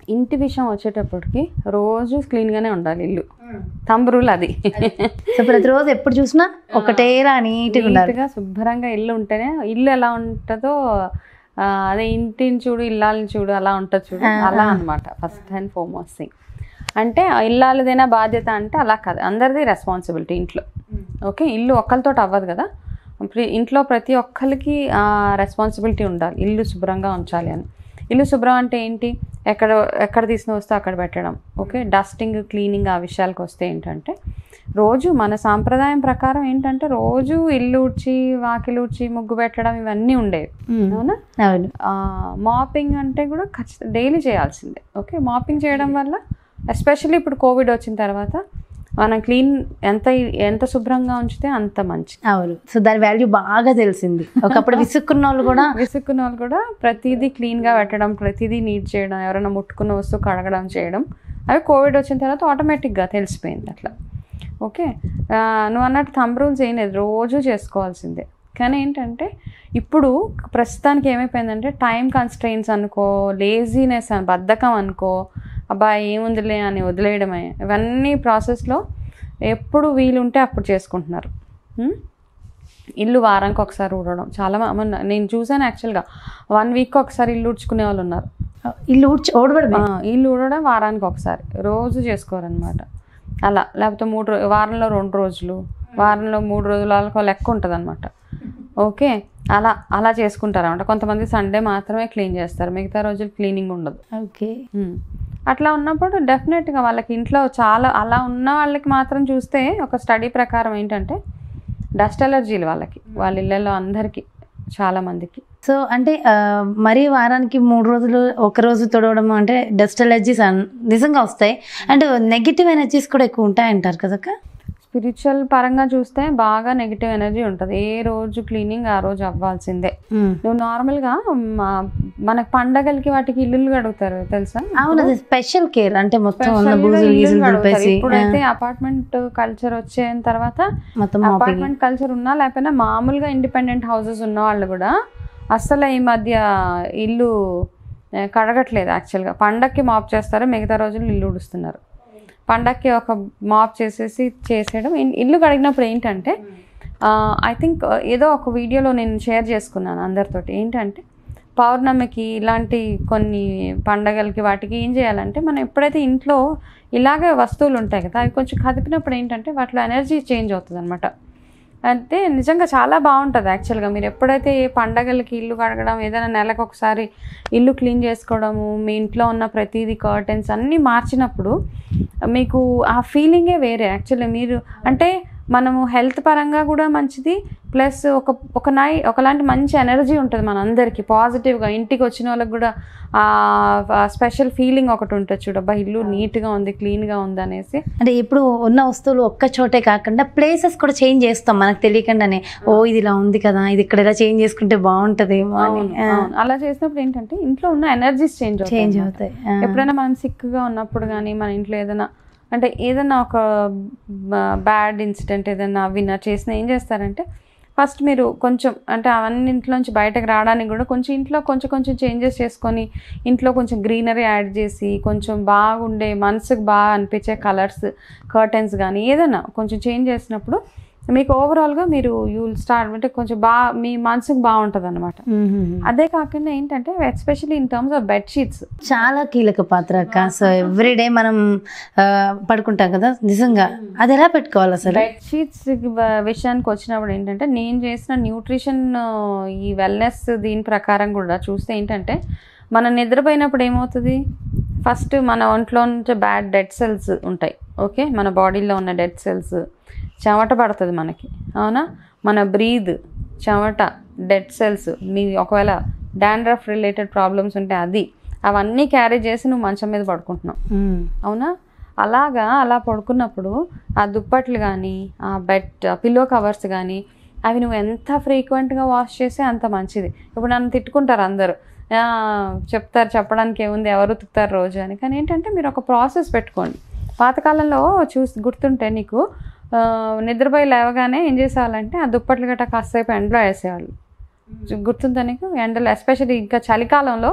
ఇంటి విషయం వచ్చేటప్పటికి రోజు క్లీన్గానే ఉండాలి ఇల్లు థంబ్ రూల్ అది సో ప్రతిరోజు ఎప్పుడు చూసినా ఒకటేలా నీట్గా ఉండాలి నీట్గా శుభ్రంగా ఇల్లు ఉంటేనే ఇల్లు ఎలా ఉంటుందో ఆ, అదే ఇంటిని చూడు ఇల్లాలని చూడు అలా ఉంటుంది చూడు అలా అన్నమాట ఫస్ట్ అండ్ ఫార్మోస్ట్ థింగ్ అంటే ఇల్లాలదైనా బాధ్యత అంటే అలా కాదు అందరిది రెస్పాన్సిబిలిటీ ఇంట్లో ఓకే ఇల్లు ఒక్కరితో అవ్వదు కదా ప్రి- ఇంట్లో ప్రతి ఒక్కరికి రెస్పాన్సిబిలిటీ ఉండాలి ఇల్లు శుభ్రంగా ఉంచాలి అని ఇల్లు శుభ్రం అంటే ఏంటి ఎక్కడ ఎక్కడ తీసిన వస్తే అక్కడ పెట్టడం ఓకే డస్టింగ్ క్లీనింగ్ ఆ విషయాలకు వస్తే ఏంటంటే రోజు మన సాంప్రదాయం ప్రకారం ఏంటంటే రోజు ఇల్లు ఊడ్చి వాకిలు ఊడ్చి ముగ్గు పెట్టడం ఇవన్నీ ఉండేవి మ్మ్. అవునా అవును మాపింగ్ అంటే కూడా ఖచ్చితంగా డైలీ చేయాల్సిందే ఓకే మాపింగ్ చేయడం వల్ల ఎస్పెషల్లీ ఇప్పుడు కోవిడ్ వచ్చిన తర్వాత మనం క్లీన్ ఎంత ఎంత శుభ్రంగా ఉంచితే అంత మంచి అవును సో దాని వాల్యూ బాగా తెలిసింది ఒకప్పుడు విసుక్కున్న వాళ్ళు కూడా విసుక్కున్న వాళ్ళు కూడా ప్రతిదీ క్లీన్గా పెట్టడం ప్రతిదీ నీట్ చేయడం ఎవరైనా ముట్టుకున్న వస్తువు కడగడం చేయడం అవి కోవిడ్ వచ్చిన తర్వాత ఆటోమేటిక్గా తెలిసిపోయింది అట్లా ఓకే ఆ, నువ్వు అన్నట్టు థంబ్ రూల్స్ ఏం లేదు రోజు చేసుకోవాల్సిందే కానీ ఏంటంటే ఇప్పుడు ప్రస్తుతానికి ఏమైపోయిందంటే టైం కన్స్ట్రెయిన్స్ అనుకో లేజీనెస్ అని బద్ధకం అనుకో అబ్బా ఏముందిలే అని వదిలేయడమే ఇవన్నీ ప్రాసెస్లో ఎప్పుడు వీలుంటే అప్పుడు చేసుకుంటున్నారు ఉం? ఇల్లు వారానికి ఒకసారి ఊడడం చాలా మ- మొన్న నేను చూసాను యాక్చువల్గా వన్ వీక్ ఒకసారి ఇల్లు ఊడ్చుకునే వాళ్ళు ఉన్నారు ఇల్లు ఊడ్చి ఓడబడమే ఆ, ఇల్లు ఊడడం వారానికి ఒకసారి రోజు చేసుకోరనమాట అలా లేకపోతే మూడు రో- వారంలో రెండు రోజులు వారంలో మూడు రోజులు వాళ్ళకి ఒక లెక్క ఉంటుంది అనమాట ఓకే అలా అలా చేసుకుంటారు అనమాట కొంతమంది సండే మాత్రమే క్లీన్ చేస్తారు మిగతా రోజులు క్లీనింగ్ ఉండదు ఓకే ఉమ్. అట్లా ఉన్నప్పుడు డెఫినెట్గా వాళ్ళకి ఇంట్లో చాలా అలా ఉన్న వాళ్ళకి మాత్రం చూస్తే ఒక స్టడీ ప్రకారం ఏంటంటే డస్ట్ అలర్జీలు వాళ్ళకి వాళ్ళ ఇళ్ళల్లో అందరికీ చాలా మందికి సో అంటే ఆ, మరీ వారానికి మూడు రోజులు ఒక రోజు తొడవడం అంటే డస్ట్ ఎలర్జీస్ నిజంగా వస్తాయి అండ్ నెగిటివ్ ఎనర్జీస్ కూడా ఎక్కువ ఉంటాయంటారు కదక్క స్పిరిచువల్ పరంగా చూస్తే బాగా నెగిటివ్ ఎనర్జీ ఉంటుంది ఏ రోజు క్లీనింగ్ ఆ రోజు అవ్వాల్సిందే నువ్వు నార్మల్గా మనకు పండగలకి వాటికి ఇల్లులు కడుగుతారు తెలుసా అవును అది స్పెషల్ కేర్ అంటే మొత్తం ఉన్న Special గా బూజులు ఇల్లులు గీజులు కడుగుతారు. దులిపేసి ఇప్పుడైతే అపార్ట్మెంట్ కల్చర్ వచ్చిన తర్వాత మొత్తం మాపింగ్ అపార్ట్మెంట్ కల్చర్ ఉన్నా లేకపోయినా మామూలుగా ఇండిపెండెంట్ హౌసెస్ ఉన్న వాళ్ళు కూడా అస్సలు ఈ మధ్య ఇల్లు ఆ, కడగట్లేదు యాక్చువల్గా పండక్కి మాప్ చేస్తారు మిగతా రోజులు ఇల్లు ఉడుస్తున్నారు పండక్కి ఒక మాప్ చేసేసి చేసేయడం ఇన్- ఇల్లు కడిగినప్పుడు ఏంటంటే ఐ థింక్ ఏదో ఒక వీడియోలో నేను షేర్ చేసుకున్నాను అందరితోటి ఏంటంటే పౌర్ణమికి ఇలాంటి కొన్ని పండగలకి వాటికి ఏం చేయాలంటే మనం ఎప్పుడైతే ఇంట్లో ఇలాగే వస్తువులు ఉంటాయి కదా అవి కొంచెం కదిపినప్పుడు ఏంటంటే వాటిలో ఎనర్జీ చేంజ్ అవుతుంది అనమాట అంటే నిజంగా చాలా బాగుంటుంది యాక్చువల్గా మీరు ఎప్పుడైతే ఏ పండగలకి ఇల్లు కడగడం ఏదైనా నెలకు ఒకసారి ఇల్లు క్లీన్ చేసుకోవడము మీ ఇంట్లో ఉన్న ప్రతిదీ కర్టెన్స్ అన్నీ మార్చినప్పుడు మీకు ఆ ఫీలింగే వేరే యాక్చువల్లీ మీరు అంటే మనము హెల్త్ పరంగా కూడా మంచిది ప్లస్ ఒక ఒక నై ఒకలాంటి మంచి ఎనర్జీ ఉంటుంది మన అందరికీ పాజిటివ్గా ఇంటికి వచ్చిన వాళ్ళకి కూడా స్పెషల్ ఫీలింగ్ ఒకటి ఉంటుంది చూడబ్బా ఇల్లు నీట్గా ఉంది క్లీన్గా ఉంది అనేసి అంటే ఇప్పుడు ఉన్న వస్తువులు ఒక్క చోటే కాకుండా ప్లేసెస్ కూడా చేంజ్ చేస్తాం మనకు తెలియకుండానే ఓ ఇది ఇలా ఉంది కదా ఇది ఇక్కడ ఇలా చేంజ్ చేసుకుంటే బాగుంటదేమో అని అవును, అవును. అలా చేసినప్పుడు ఏంటంటే ఇంట్లో ఉన్న ఎనర్జీస్ చేంజ్ చేంజ్ అవుతాయి అవుతాయి ఆ. ఎప్పుడైనా మనం సిక్గా ఉన్నప్పుడు కానీ మన ఇంట్లో ఏదైనా అంటే ఏదైనా ఒక బ్యాడ్ ఇన్సిడెంట్ ఏదైనా విన్నా చేసినా ఏం చేస్తారంటే ఫస్ట్ మీరు కొంచెం అంటే అవన్నింట్లోంచి బయటకు రావడానికి కూడా కొంచెం ఇంట్లో కొంచెం కొంచెం చేంజెస్ చేసుకొని ఇంట్లో కొంచెం గ్రీనరీ యాడ్ చేసి కొంచెం బాగుండే మనసుకు బాగా అనిపించే కలర్స్ కర్టెన్స్ కానీ ఏదైనా కొంచెం చేంజ్ చేసినప్పుడు మీకు ఓవరాల్గా మీరు యూ విల్ స్టార్ట్ అంటే కొంచెం బాగా మీ మనసుకు బాగుంటుంది అనమాట మ్మ్. అదే కాకుండా ఏంటంటే especially in terms of bedsheets చాలా కీలక పాత్ర అక్క సో ఎవ్రీడే మనం ఆ, పడుకుంటాం కదా నిజంగా అది ఎలా పెట్టుకోవాలి అసలు బెడ్షీట్స్ విషయానికి వచ్చినప్పుడు ఏంటంటే నేను చేసిన న్యూట్రిషన్ ఈ వెల్నెస్ దీని ప్రకారం కూడా చూస్తే ఏంటంటే మనం నిద్రపోయినప్పుడు ఏమవుతుంది ఫస్ట్ మన ఒంట్లో నుంచి బ్యాడ్ డెడ్ సెల్స్ ఉంటాయి ఓకే మన బాడీలో ఉన్న డెడ్ సెల్స్ చెమట పడుతుంది మనకి అవునా మన బ్రీద్ చెమట డెడ్ సెల్స్ నీ ఒకవేళ డాండ్రఫ్ రిలేటెడ్ ప్రాబ్లమ్స్ ఉంటే అది అవన్నీ క్యారీ చేసి నువ్వు మంచం మీద పడుకుంటున్నావు మ్మ్. అవునా అలాగా అలా పడుకున్నప్పుడు ఆ దుప్పట్లు కానీ ఆ బెడ్ పిల్లో కవర్స్ కానీ అవి నువ్వు ఎంత ఫ్రీక్వెంట్గా వాష్ చేస్తే అంత మంచిది ఇప్పుడు నన్ను తిట్టుకుంటారు అందరూ "ఆ, చెప్తారు చెప్పడానికి ఏముంది ఎవరు ఉతుకుతారు రోజు అని కానీ ఏంటంటే మీరు ఒక ప్రాసెస్ పెట్టుకోండి పాతకాలంలో చూసి గుర్తుంటే నీకు ఆ, నిద్రపోయి లేవగానే ఏం చేసేవాళ్ళంటే ఆ దుప్పట్లు గట్రా కాసేపు ఎండలో వేసేవాళ్ళు గుర్తుందా నీకు ఎండలో ఎస్పెషల్లీ ఇంకా చలికాలంలో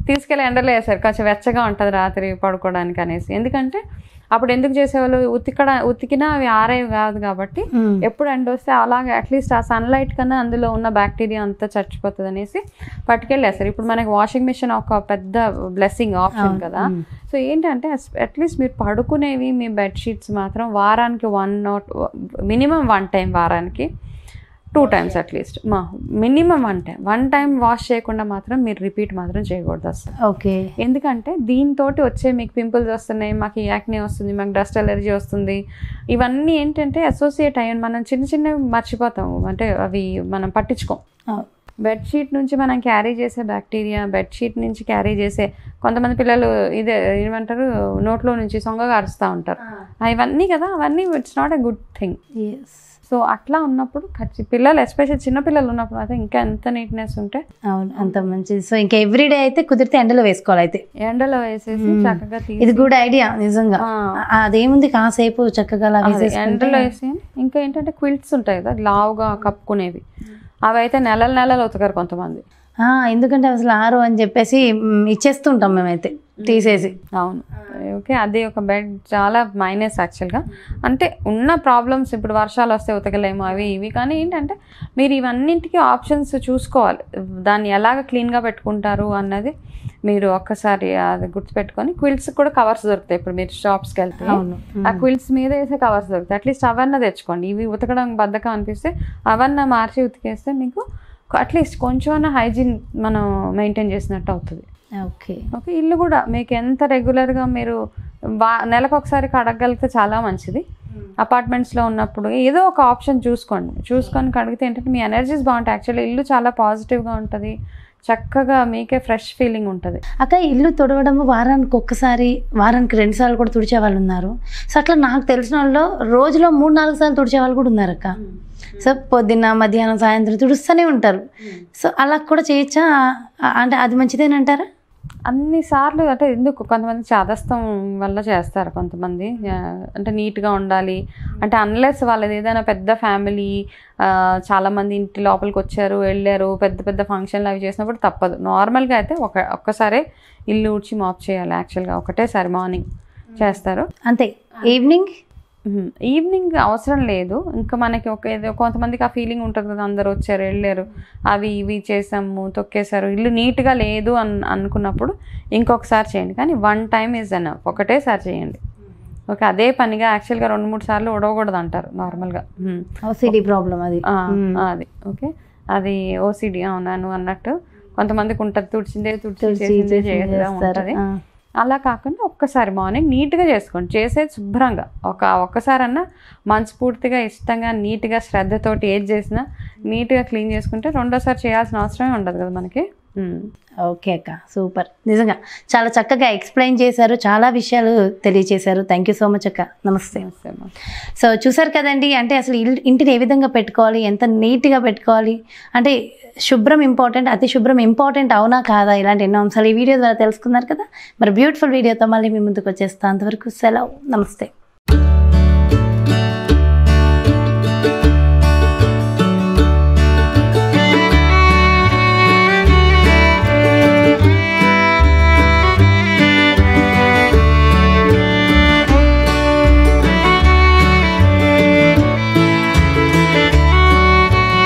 తీసుకెళ్ళి ఎండలో వేసారు కొంచెం వెచ్చగా ఉంటుంది రాత్రి పడుకోవడానికి అనేసి ఎందుకంటే అప్పుడు ఎందుకు చేసేవాళ్ళు ఉతికడ ఉతికినా అవి ఆరేవి కాదు కాబట్టి మ్మ్. ఎప్పుడు ఎండ వస్తే అలాగే అట్లీస్ట్ ఆ సన్లైట్ కన్నా అందులో ఉన్న బ్యాక్టీరియా అంతా చచ్చిపోతుంది అనేసి పట్టుకెళ్ళేస్తారు ఇప్పుడు మనకి వాషింగ్ మిషన్ ఒక పెద్ద బ్లెస్సింగ్ ఆప్షన్ కదా సో ఏంటంటే అట్లీస్ట్ మీరు పడుకునేవి మీ బెడ్షీట్స్ మాత్రం వారానికి one not minimum one time వారానికి టూ టైమ్స్ అట్లీస్ట్ మా minimum one time one time wash చేయకుండా మాత్రం మీరు రిపీట్ మాత్రం చేయకూడదు అసలు ఓకే ఎందుకంటే దీంతో వచ్చే మీకు పింపుల్స్ వస్తున్నాయి మాకు యాక్నే వస్తుంది మాకు డస్ట్ అలర్జీ వస్తుంది ఇవన్నీ ఏంటంటే అసోసియేట్ అయ్యి మనం చిన్న చిన్నవి మర్చిపోతాము అంటే అవి మనం పట్టించుకోం అవును. బెడ్షీట్ నుంచి మనం క్యారీ చేసే బ్యాక్టీరియా బెడ్షీట్ నుంచి క్యారీ చేసే కొంతమంది పిల్లలు ఇదే ఏమంటారు నోట్లో నుంచి సొంగగా అరుస్తూ ఉంటారు ఇవన్నీ కదా అవన్నీ it's not a good thing Yes. So అట్లా ఉన్నప్పుడు ఖచ్చి పిల్లలు ఎస్పెషల్ చిన్న పిల్లలు ఉన్నప్పుడు అయితే ఇంకా ఎంత నీట్నెస్ ఉంటే అవును అంత మంచిది సో ఇంకా ఎవ్రీడే అయితే కుదిరితే ఎండలో వేసుకోవాలి అయితే ఎండలో వేసేసి చక్కగా తీసి ఇది గుడ్ ఐడియా నిజంగా ఆ, ఆ, అదేముంది కాసేపు చక్కగా అలా అదే, వేసేసుకుంటే ఎండలో వేసి ఇంకా ఏంటంటే క్విల్ట్స్ ఉంటాయి కదా లావుగా కప్పుకునేవి అవి అయితే నెలలు నెలలు ఉతకరు కొంతమంది ఆ, ఎందుకంటే అసలు ఆరు అని చెప్పేసి మ్, ఇచ్చేస్తుంటాం మేమైతే తీసేసి అవును ఓకే అది ఒక బెడ్ చాలా మైనస్ యాక్చువల్గా అంటే ఉన్న ప్రాబ్లమ్స్ ఇప్పుడు వర్షాలు వస్తే ఉతకలేము అవి ఇవి కానీ ఏంటంటే మీరు ఇవన్నింటికి ఆప్షన్స్ చూసుకోవాలి దాన్ని ఎలాగ క్లీన్గా పెట్టుకుంటారు అన్నది మీరు ఒక్కసారి అది గుర్తుపెట్టుకొని క్విల్ట్స్ కూడా కవర్స్ దొరుకుతాయి ఇప్పుడు మీరు షాప్స్కి వెళ్తే అవును ఆ క్విల్ట్స్ మీద వేసే కవర్స్ దొరుకుతాయి అట్లీస్ట్ అవన్న తెచ్చుకోండి ఇవి ఉతకడం బద్దకం అనిపిస్తే అవన్న మార్చి ఉతికేస్తే మీకు అట్లీస్ట్ కొంచెం హైజీన్ మనం మెయింటైన్ చేసినట్టు అవుతుంది ఓకే ఓకే ఇల్లు కూడా మీకు ఎంత రెగ్యులర్గా మీరు వా నెలకు ఒకసారి కడగలిగితే చాలా మంచిది అపార్ట్మెంట్స్లో ఉన్నప్పుడు ఏదో ఒక ఆప్షన్ చూసుకోండి చూసుకొని కడిగితే ఏంటంటే మీ ఎనర్జీస్ బాగుంటాయి యాక్చువల్లీ ఇల్లు చాలా పాజిటివ్గా ఉంటుంది చక్కగా మీకే ఫ్రెష్ ఫీలింగ్ ఉంటుంది అక్క ఇల్లు తుడవడము వారానికి ఒక్కసారి వారానికి రెండు సార్లు కూడా తుడిచే వాళ్ళు ఉన్నారు సో అట్లా నాకు తెలిసిన వాళ్ళు రోజులో మూడు నాలుగు సార్లు తుడిచే వాళ్ళు కూడా ఉన్నారు అక్క సో పొద్దున్న మధ్యాహ్నం సాయంత్రం తుడుస్తూనే ఉంటారు సో అలా కూడా చేయొచ్చా ఆ- అంటే అది మంచిదేనంటారా అన్ని సార్లు అంటే ఎందుకు కొంతమంది చాదస్తం వల్ల చేస్తారు కొంతమంది ఆ, అంటే నీట్గా ఉండాలి అంటే అన్లెస్ వాళ్ళది ఏదైనా పెద్ద ఫ్యామిలీ చాలామంది ఇంటి లోపలికి వచ్చారు వెళ్ళారు పెద్ద పెద్ద ఫంక్షన్లు అవి చేసినప్పుడు తప్పదు నార్మల్గా అయితే ఒక ఒక్కసారే ఇల్లు ఊడ్చి మాప్ చేయాలి యాక్చువల్గా ఒకటేసారి మార్నింగ్ చేస్తారు అంతే ఈవినింగ్ మ్మ్. ఈవినింగ్ అవసరం లేదు ఇంకా మనకి ఒక ఏదో కొంతమందికి ఆ ఫీలింగ్ ఉంటుంది కదా అందరు వచ్చారు వెళ్ళారు అవి ఇవి చేసాము తొక్కేశారు ఇల్లు నీట్గా లేదు అని అనుకున్నప్పుడు ఇంకొకసారి చేయండి కానీ వన్ టైం ఇస్ అన్ ఒకటేసారి చేయండి ఓకే అదే పనిగా యాక్చువల్గా రెండు మూడు సార్లు ఉడవకూడదు అంటారు నార్మల్గా మ్మ్. సిటీ ప్రాబ్లం అది ఆ, అది ఓకే అది ఓసిడి అవునాను అన్నట్టు కొంతమందికి ఉంటుంది తుడిచిందే తుడిచి తుడిచి చేసిందే చేసి చేయడం చేస్తారు. ఉంటుంది ఆ. అలా కాకుండా ఒక్కసారి మార్నింగ్ నీట్గా చేసుకోండి చేసేది శుభ్రంగా ఒక ఒక్కసారన్నా మనస్ఫూర్తిగా ఇష్టంగా నీట్గా శ్రద్ధతోటి ఏది చేసినా నీట్గా క్లీన్ చేసుకుంటే రెండోసారి చేయాల్సిన అవసరమే ఉండదు కదా మనకి ఉమ్. ఓకే అక్క సూపర్ నిజంగా చాలా చక్కగా ఎక్స్ప్లెయిన్ చేశారు చాలా విషయాలు తెలియచేశారు థ్యాంక్ యూ సో మచ్ అక్క నమస్తే నమస్తే అమ్మా. సో చూసారు కదండి అంటే అసలు ఇల్- ఇంటిని ఏ విధంగా పెట్టుకోవాలి ఎంత నీట్గా పెట్టుకోవాలి అంటే శుభ్రం ఇంపార్టెంట్ అతి శుభ్రం ఇంపార్టెంట్ అవునా కాదా ఇలాంటి ఎన్నో అంశాలు ఈ వీడియో ద్వారా తెలుసుకున్నారు కదా మరి బ్యూటిఫుల్ వీడియోతో మళ్ళీ మీ ముందుకు వచ్చేస్తా అంతవరకు సెలవు నమస్తే